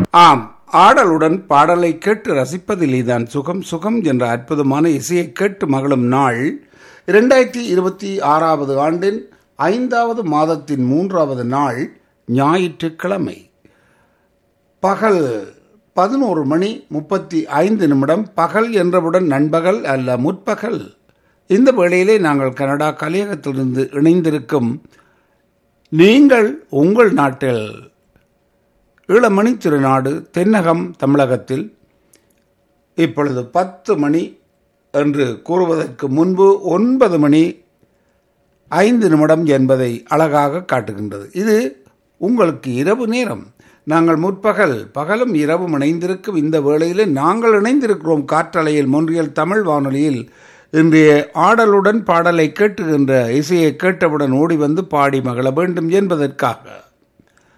ஆம் ஆடலுடன் பாடலை கேட்டு ரசிப்பதிலே தான் சுகம் சுகம் என்ற அற்புதமான இசையை கேட்டு மகளும் நாள் இரண்டாயிரத்தி இருபத்தி ஆறாவது ஆண்டின் ஐந்தாவது மாதத்தின் மூன்றாவது நாள் ஞாயிற்றுக்கிழமை பகல் பதினோரு மணி முப்பத்தி ஐந்து நிமிடம் பகல் என்றவுடன் நண்பகல் அல்ல முற்பகல் இந்த வேளையிலே நாங்கள் கனடா கலையகத்திலிருந்து இணைந்திருக்கும் நீங்கள் உங்கள் நாட்டில் ஈழமணி திருநாடு தென்னகம் தமிழகத்தில் இப்பொழுது பத்து மணி என்று கூறுவதற்கு முன்பு ஒன்பது மணி ஐந்து நிமிடம் என்பதை அழகாக காட்டுகின்றது இது உங்களுக்கு இரவு நேரம் நாங்கள் முற்பகல் பகலும் இரவும் இணைந்திருக்கும் இந்த வேளையில் நாங்கள் இணைந்திருக்கிறோம் காற்றலையில் மொன்றியல் தமிழ் வானொலியில் இன்றைய ஆடலுடன் பாடலை கேட்டுகின்ற இசையை கேட்டவுடன் ஓடி வந்து பாடி மகள வேண்டும் என்பதற்காக